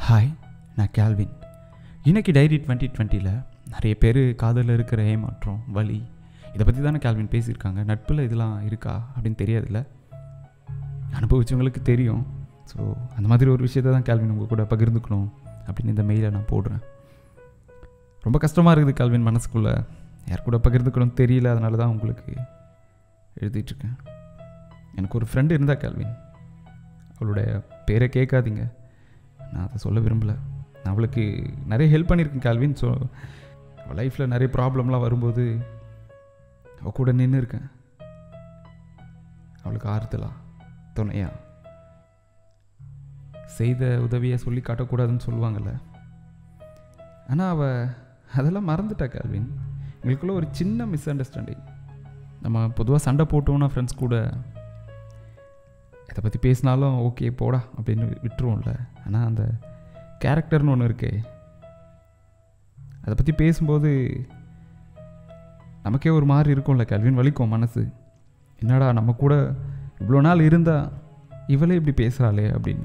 hi நான் Calvin இன்னைக்கு diary twenty டுவெண்ட்டியில் நிறைய பேர் காதலில் இருக்கிற ஏமாற்றம் வலி இதை பற்றி தானே கேல்வின் பேசியிருக்காங்க நட்பில் இதெல்லாம் இருக்கா அப்படின்னு தெரியாதுல்ல அனுபவிச்சவங்களுக்கு தெரியும் ஸோ அந்த மாதிரி ஒரு விஷயத்தை தான் கேல்வின் உங்கள் கூட பகிர்ந்துக்கணும் அப்படின்னு இந்த மெயிலை நான் போடுறேன் ரொம்ப கஷ்டமாக இருக்குது கேல்வின் மனசுக்குள்ளே யார் கூட பகிர்ந்துக்கணும் தெரியல அதனால தான் உங்களுக்கு எழுதிட்டுருக்கேன் எனக்கு ஒரு ஃப்ரெண்டு இருந்தா கேல்வின் அவளுடைய பேரை கேட்காதீங்க நான் அதை சொல்ல விரும்பலை நான் அவளுக்கு நிறைய ஹெல்ப் பண்ணியிருக்கேன் கேல்வின் ஸோ அவள் லைஃப்பில் நிறைய ப்ராப்ளம்லாம் வரும்போது அவள் கூட நின்று இருக்கேன் அவளுக்கு ஆறுதலா துணையா செய்த உதவியை சொல்லி காட்டக்கூடாதுன்னு சொல்லுவாங்கள்ல ஆனால் அவள் அதெல்லாம் மறந்துட்டா கேல்வின் எங்களுக்குள்ள ஒரு சின்ன மிஸ் அண்டர்ஸ்டாண்டிங் நம்ம பொதுவாக சண்டை போட்டோம்னா ஃப்ரெண்ட்ஸ் கூட இதை பற்றி பேசினாலும் ஓகே போடா அப்படின்னு விட்டுருவோம்ல ஆனால் அந்த கேரக்டர்னு ஒன்று இருக்கே அதை பற்றி பேசும்போது நமக்கே ஒரு மாதிரி இருக்கும்ல கல்வின் வலிக்கும் மனசு என்னடா நம்ம கூட இவ்வளோ நாள் இருந்தா இவளே இப்படி பேசுகிறாளே அப்படின்னு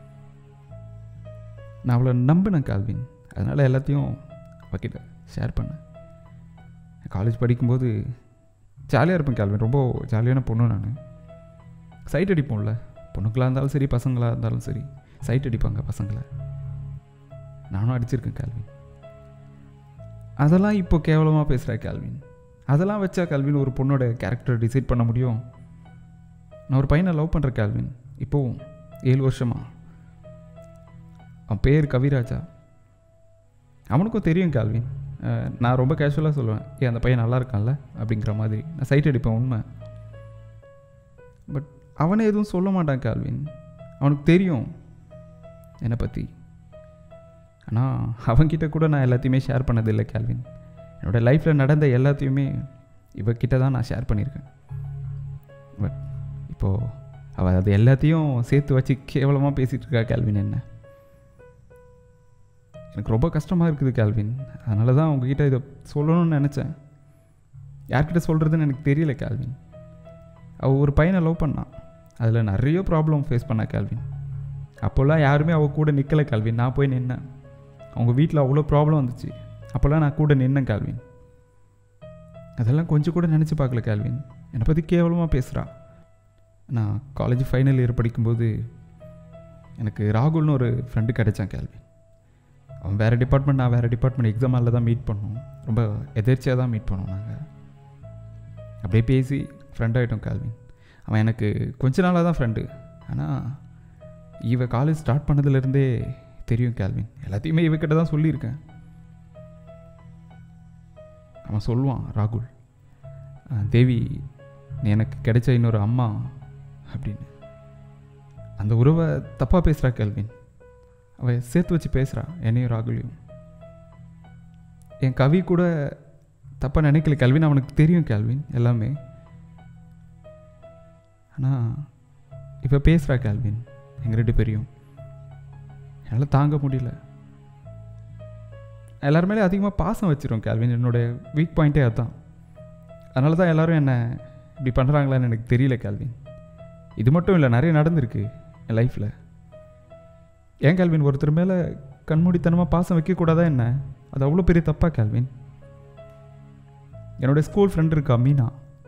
நான் அவளை நம்பினேன் கால்வின் அதனால் எல்லாத்தையும் அவகிட்ட ஷேர் பண்ணேன் காலேஜ் படிக்கும்போது ஜாலியாக இருப்பேன் கால்வின் ரொம்ப ஜாலியான பொண்ணு நான் சைட் அடிப்போம்ல பொண்ணுக்களாக இருந்தாலும் சரி பசங்களாக இருந்தாலும் சரி சைட் அடிப்பாங்க பசங்களை நானும் அடிச்சிருக்கேன் கேள்வின் அதெல்லாம் இப்போ கேவலமாக பேசுகிற கேள்வின் அதெல்லாம் வச்சா கேள்வின் ஒரு பொண்ணோட கேரக்டர் டிசைட் பண்ண முடியும் நான் ஒரு பையனை லவ் பண்ணுற கேள்வின் இப்போவும் ஏழு வருஷமா அவன் பேர் கவிராஜா அவனுக்கும் தெரியும் கேள்வின் அஹ், நான் ரொம்ப கேஷுவலாக சொல்லுவேன் ஏன் அந்த பையன் நல்லா இருக்கான்ல அப்படிங்கிற மாதிரி நான் சைட் அடிப்பேன் உண்மை பட் அவனே எதுவும் சொல்ல மாட்டான் கால்வின் அவனுக்கு தெரியும் என்னை பற்றி ஆனால் அவன்கிட்ட கூட நான் எல்லாத்தையுமே ஷேர் பண்ணதில்லை கேல்வின் என்னோடய லைஃப்பில் நடந்த எல்லாத்தையுமே இவகிட்ட தான் நான் ஷேர் பண்ணியிருக்கேன் பட் இப்போது அவள் அது எல்லாத்தையும் சேர்த்து வச்சு கேவலமாக பேசிகிட்டு இருக்கா கேல்வின் என்ன எனக்கு ரொம்ப கஷ்டமாக இருக்குது கேல்வின் அதனால தான் உங்ககிட்ட இதை சொல்லணும்னு நினச்சேன் யார்கிட்ட சொல்கிறதுன்னு எனக்கு தெரியல கேல்வின் அவள் ஒரு பையனை லவ் பண்ணான் அதில் நிறைய ப்ராப்ளம் ஃபேஸ் பண்ணா கேல்வின் அப்போல்லாம் யாருமே அவள் கூட நிற்கலை கேல்வின் நான் போய் நின்னேன் அவங்க வீட்டில் அவ்வளோ ப்ராப்ளம் வந்துச்சு அப்போல்லாம் நான் கூட நின்னேன் கேல்வின் அதெல்லாம் கொஞ்சம் கூட நினச்சி பார்க்கல கேல்வின் என்னை பற்றி கேவலமாக பேசுகிறா நான் காலேஜ் ஃபைனல் இயர் படிக்கும்போது எனக்கு ராகுல்னு ஒரு ஃப்ரெண்டு கிடைச்சான் கேல்வின் அவன் வேறு டிபார்ட்மெண்ட் நான் வேறு டிபார்ட்மெண்ட் எக்ஸாம் ஹாலில் தான் மீட் பண்ணோம் ரொம்ப எதேர்ச்சியாக தான் மீட் பண்ணோம் நாங்கள் அப்படியே பேசி ஃப்ரெண்ட் ஆகிட்டோம் கால்வின் அவன் எனக்கு கொஞ்ச நாளாக தான் ஃப்ரெண்டு ஆனால் இவ காலேஜ் ஸ்டார்ட் பண்ணதுலேருந்தே தெரியும் கேல்வின் எல்லாத்தையுமே இவக்கிட்ட தான் சொல்லியிருக்கேன் அவன் சொல்லுவான் ராகுல் "அஹ், தேவி நீ எனக்கு கிடைச்ச இன்னொரு அம்மா அப்படின்னு அந்த உறவை தப்பாக பேசுகிறா கேல்வின் அவள் சேர்த்து வச்சு பேசுகிறா என்னையும் ராகுலையும் என் கவி கூட தப்பாக நினைக்கல கேல்வின் அவனுக்கு தெரியும் கேல்வின் எல்லாமே ஆனால் இப்போ பேசுகிறா கேல்வின் எங்கள் ரெண்டு பேரையும் என்னால் தாங்க முடியல எல்லார் மேலே அதிகமாக பாசம் வச்சிரும் கேல்வின் என்னுடைய வீக் பாயிண்ட்டே அதுதான் அதனால தான் எல்லாரும் என்ன இப்படி பண்ணுறாங்களான்னு எனக்கு தெரியல கேல்வின் இது மட்டும் இல்லை நிறைய நடந்திருக்கு என் லைஃப்பில் ஏன் கேல்வின் ஒருத்தர் மேலே கண்மூடித்தனமாக பாசம் வைக்கக்கூடாதா என்ன அது அவ்வளோ பெரிய தப்பா கேல்வின் என்னோட ஸ்கூல் ஃப்ரெண்ட் இருக்கா மீனா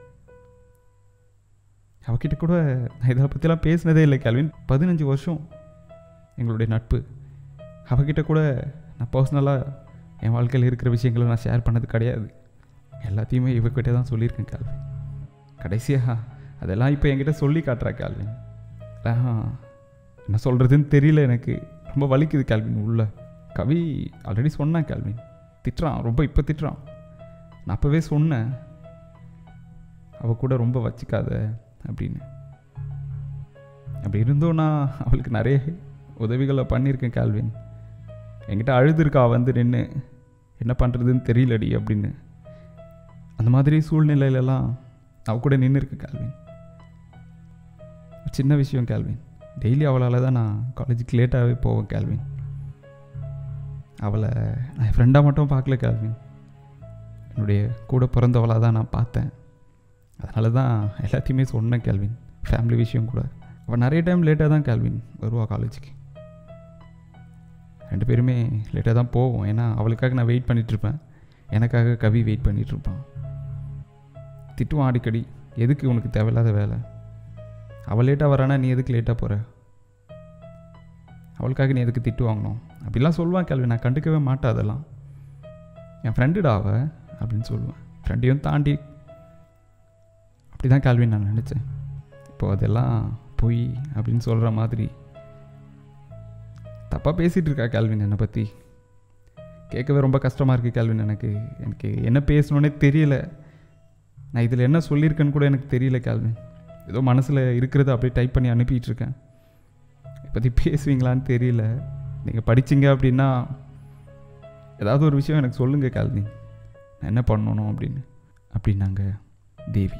அவகிட்ட கூட நான் இதை பற்றிலாம் பேசினதே இல்லை கேல்வின் பதினஞ்சு வருஷம் எங்களுடைய நட்பு அவகிட்ட கூட நான் பர்சனலாக என் வாழ்க்கையில் இருக்கிற விஷயங்களை நான் ஷேர் பண்ணது கிடையாது எல்லாத்தையுமே இவகிட்ட தான் சொல்லியிருக்கேன் கேல்வின் கடைசியாக அதெல்லாம் இப்போ என்கிட்ட சொல்லி காட்டுறா கேல்வின் ஆஹா, என்ன சொல்கிறதுன்னு தெரியல எனக்கு ரொம்ப வலிக்குது கேல்வின் உள்ள கவி ஆல்ரெடி சொன்னான் கேல்வின் திட்டுறான் ரொம்ப இப்போ திட்டுறான் நான் அப்போவே சொன்னேன் அவள் கூட ரொம்ப வச்சுக்காத அப்படின்னு அப்படி இருந்தும் நான் அவளுக்கு நிறைய உதவிகளை பண்ணியிருக்கேன் கால்வின் என்கிட்ட அழுதுருக்கா வந்து நின்று என்ன பண்ணுறதுன்னு தெரியலடி அப்படின்னு அந்த மாதிரி சூழ்நிலையிலலாம் அவ கூட நின்று இருக்கேன் கால்வின் சின்ன விஷயம் கேல்வின் டெய்லி அவளால் தான் நான் காலேஜுக்கு லேட்டாகவே போவேன் கேல்வின் அவளை நான் என் ஃப்ரெண்டாக மட்டும் பார்க்கல கேல்வின் என்னுடைய கூட பிறந்தவளாக தான் நான் பார்த்தேன் அதனால தான் எல்லாத்தையுமே சொன்னேன் கேல்வின் ஃபேமிலி விஷயம் கூட அவள் நிறைய டைம் லேட்டாக தான் கேல்வின் வருவா காலேஜுக்கு ரெண்டு பேருமே லேட்டாக தான் போவோம் ஏன்னா அவளுக்காக நான் வெயிட் பண்ணிகிட்ருப்பேன் எனக்காக கவி வெயிட் பண்ணிகிட்ருப்பான் திட்டுவான் அடிக்கடி எதுக்கு உனக்கு தேவையில்லாத வேலை அவள் லேட்டாக வரானா நீ எதுக்கு லேட்டாக போகிற அவளுக்காக நீ எதுக்கு திட்டு வாங்கணும் அப்படிலாம் சொல்லுவான் கேள்வி நான் கண்டுக்கவே மாட்டேன் அதெல்லாம் என் ஃப்ரெண்டுடா அவ அப்படின்னு சொல்லுவேன் ஃப்ரெண்டையும் தாண்டி அப்படி தான் கேள்வி நான் நினச்சேன் இப்போ அதெல்லாம் பொய் அப்படின்னு சொல்கிற மாதிரி தப்பாக பேசிகிட்டு இருக்கா கேள்வின் என்னை பற்றி கேட்கவே ரொம்ப கஷ்டமாக இருக்குது கேள்வின் எனக்கு எனக்கு என்ன பேசணுன்னே தெரியல நான் இதில் என்ன சொல்லியிருக்கேன்னு கூட எனக்கு தெரியல கேள்வின் ஏதோ மனசில் இருக்கிறத அப்படியே டைப் பண்ணி அனுப்பிட்டு இருக்கேன் இதை பற்றி பேசுவீங்களான்னு தெரியல நீங்கள் படிச்சீங்க அப்படின்னா ஏதாவது ஒரு விஷயம் எனக்கு சொல்லுங்கள் கேள்வின் நான் என்ன பண்ணணும் அப்படின்னு அப்படின்னாங்க தேவி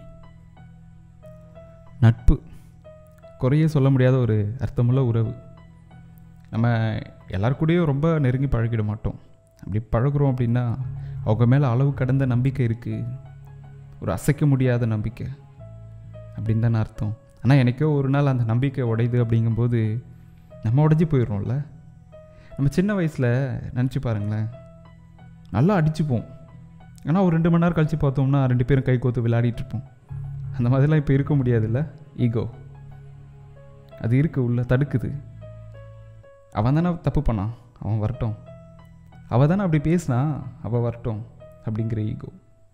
நட்பு குறைய சொல்ல முடியாத ஒரு அர்த்தமுள்ள உறவு நம்ம எல்லார் கூடயும் ரொம்ப நெருங்கி பழகிட மாட்டோம் அப்படி பழகுறோம் அப்படின்னா அவங்க மேலே அளவு கடந்த நம்பிக்கை இருக்குது ஒரு அசைக்க முடியாத நம்பிக்கை அப்படின்னு தானே அர்த்தம் ஆனால் எனக்கோ ஒரு நாள் அந்த நம்பிக்கை உடையுது அப்படிங்கும்போது நம்ம உடஞ்சி போயிடுறோம்ல நம்ம சின்ன வயசில் நினச்சி பாருங்களேன் நல்லா அடிச்சுப்போம் ஆனால் ஒரு ரெண்டு மணி நேரம் கழித்து பார்த்தோம்னா ரெண்டு பேரும் கை கோத்து விளையாடிட்டு இருப்போம் அந்த மாதிரிலாம் இப்போ இருக்க முடியாதுல்ல ஈகோ அது இருக்குது உள்ள தடுக்குது அவன் தானே தப்பு பண்ணான் அவன் வரட்டும் அவள் தானே அப்படி பேசினா அவள் வரட்டும் அப்படிங்கிற ஈகோ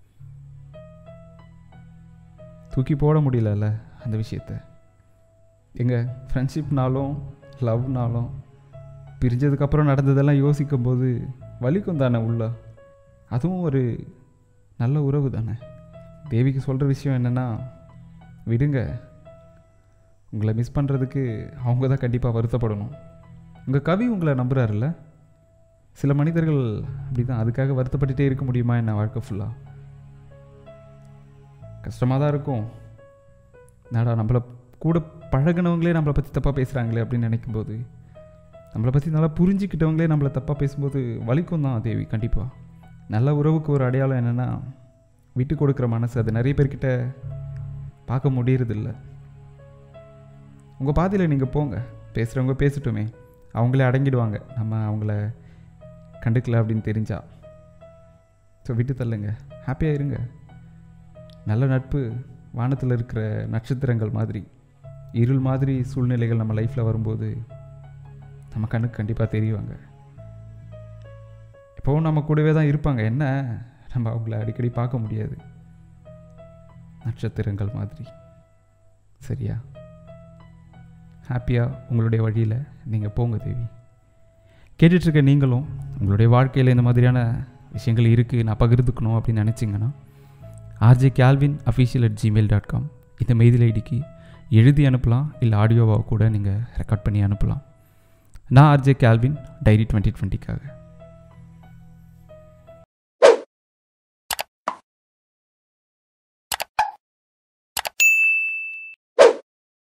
தூக்கி போட முடியலல்ல அந்த விஷயத்த எங்கள் ஃப்ரெண்ட்ஷிப்னாலும் லவ்னாலும் பிரிஞ்சதுக்கப்புறம் நடந்ததெல்லாம் யோசிக்கும் போது வலிக்கும் தானே உள்ள அதுவும் ஒரு நல்ல உறவு தானே தேவிக்கு சொல்கிற விஷயம் என்னென்னா விடுங்க உங்களை மிஸ் பண்ணுறதுக்கு அவங்க தான் கண்டிப்பாக வருத்தப்படணும் உங்கள் கவி உங்களை நம்புறாருல்ல சில மனிதர்கள் அப்படி தான் அதுக்காக வருத்தப்பட்டுட்டே இருக்க முடியுமா என்ன வாழ்க்கை ஃபுல்லாக கஷ்டமாக தான் இருக்கும் நாடா நம்மளை கூட பழகினவங்களே நம்மளை பற்றி தப்பாக பேசுகிறாங்களே அப்படின்னு நினைக்கும்போது நம்மளை பற்றி நல்லா புரிஞ்சுக்கிட்டவங்களே நம்மளை தப்பாக பேசும்போது வலிக்கும் தான் தேவி கண்டிப்பாக நல்ல உறவுக்கு ஒரு அடையாளம் என்னென்னா விட்டு கொடுக்குற மனசு அது நிறைய பேர்கிட்ட பார்க்க முடியறதில்ல உங்கள் பாதையில் நீங்கள் போங்க பேசுகிறவங்க பேசட்டுமே அவங்களே அடங்கிடுவாங்க நம்ம அவங்கள கண்டுக்கல அப்படின்னு தெரிஞ்சா ஸோ விட்டு தள்ளுங்க ஹாப்பியாக இருங்க நல்ல நட்பு வானத்தில் இருக்கிற நட்சத்திரங்கள் மாதிரி இருள் மாதிரி சூழ்நிலைகள் நம்ம லைஃப்பில் வரும்போது நம்ம கண்ணுக்கு கண்டிப்பாக தெரியுவாங்க இப்போவும் நம்ம கூடவே தான் இருப்பாங்க என்ன நம்ம அவங்கள அடிக்கடி பார்க்க முடியாது நட்சத்திரங்கள் மாதிரி சரியா ஹாப்பியாக உங்களுடைய வழியில் நீங்கள் போங்க தேவி கேட்டுட்ருக்க நீங்களும் உங்களுடைய வாழ்க்கையில் இந்த மாதிரியான விஷயங்கள் இருக்குது நான் பகிர்ந்துக்கணும் அப்படின்னு நினச்சிங்கன்னா RJ Kelvin official at Gmail dot com இந்த மெயில் ஐடிக்கு எழுதி அனுப்பலாம் இல்லை ஆடியோவாக கூட நீங்கள் ரெக்கார்ட் பண்ணி அனுப்பலாம் நான் ஆர்ஜே கேல்வின் டைரி டுவெண்ட்டி டுவெண்ட்டிக்காக